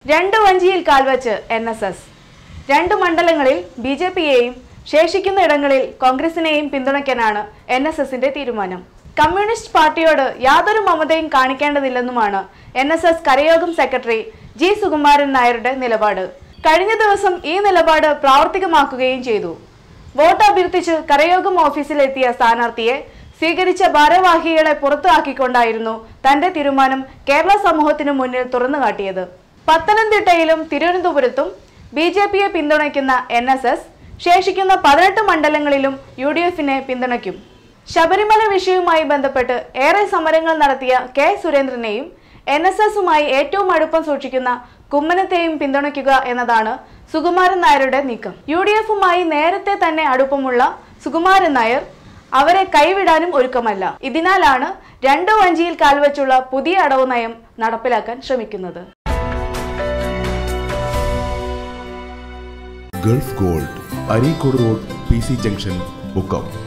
രണ്ട് വഞ്ചിയിൽ കാൽവച്ച് N S S രണ്ട് മണ്ഡലങ്ങളിൽ ബി ജെ പിയെയും ശേഷിക്കുന്ന ഇടങ്ങളിൽ കോൺഗ്രസിനെയും പിന്തുണയ്ക്കാനാണ് എൻ എസ് എസിന്റെ തീരുമാനം കമ്മ്യൂണിസ്റ്റ് പാർട്ടിയോട് യാതൊരു മമതയും കാണിക്കേണ്ടതില്ലെന്നുമാണ് എൻ എസ് എസ് കരയോഗം സെക്രട്ടറി ജി സുകുമാരൻ നായരുടെ നിലപാട് കഴിഞ്ഞ ദിവസം ഈ നിലപാട് പ്രാവർത്തികമാക്കുകയും ചെയ്തു വോട്ട് അഭ്യർത്ഥിച്ച് കരയോഗം ഓഫീസിലെത്തിയ സ്ഥാനാർത്ഥിയെ സ്വീകരിച്ച ഭാരവാഹികളെ പുറത്താക്കിക്കൊണ്ടായിരുന്നു തന്റെ തീരുമാനം കേരള സമൂഹത്തിനു മുന്നിൽ തുറന്നു കാട്ടിയത് പത്തനംതിട്ടയിലും തിരുവനന്തപുരത്തും ബി ജെ പിയെ പിന്തുണയ്ക്കുന്ന എൻ എസ് എസ് ശേഷിക്കുന്ന പതിനെട്ട് മണ്ഡലങ്ങളിലും യു ഡി എഫിനെ പിന്തുണയ്ക്കും ശബരിമല വിഷയവുമായി ബന്ധപ്പെട്ട് ഏറെ സമരങ്ങൾ നടത്തിയ കെ സുരേന്ദ്രനെയും എൻ എസ് എസുമായി ഏറ്റവും അടുപ്പം സൂക്ഷിക്കുന്ന കുമ്മനത്തെയും പിന്തുണയ്ക്കുക എന്നതാണ് സുകുമാരൻ നായരുടെ നീക്കം യു ഡി എഫുമായി നേരത്തെ തന്നെ അടുപ്പമുള്ള സുകുമാരൻ നായർ അവരെ കൈവിടാനും ഒരുക്കമല്ല ഇതിനാലാണ് രണ്ട് വഞ്ചിയിൽ കാൽവച്ചുള്ള പുതിയ അടവ് നയം നടപ്പിലാക്കാൻ ശ്രമിക്കുന്നത് gulf gold Areekode road P C junction Mukkam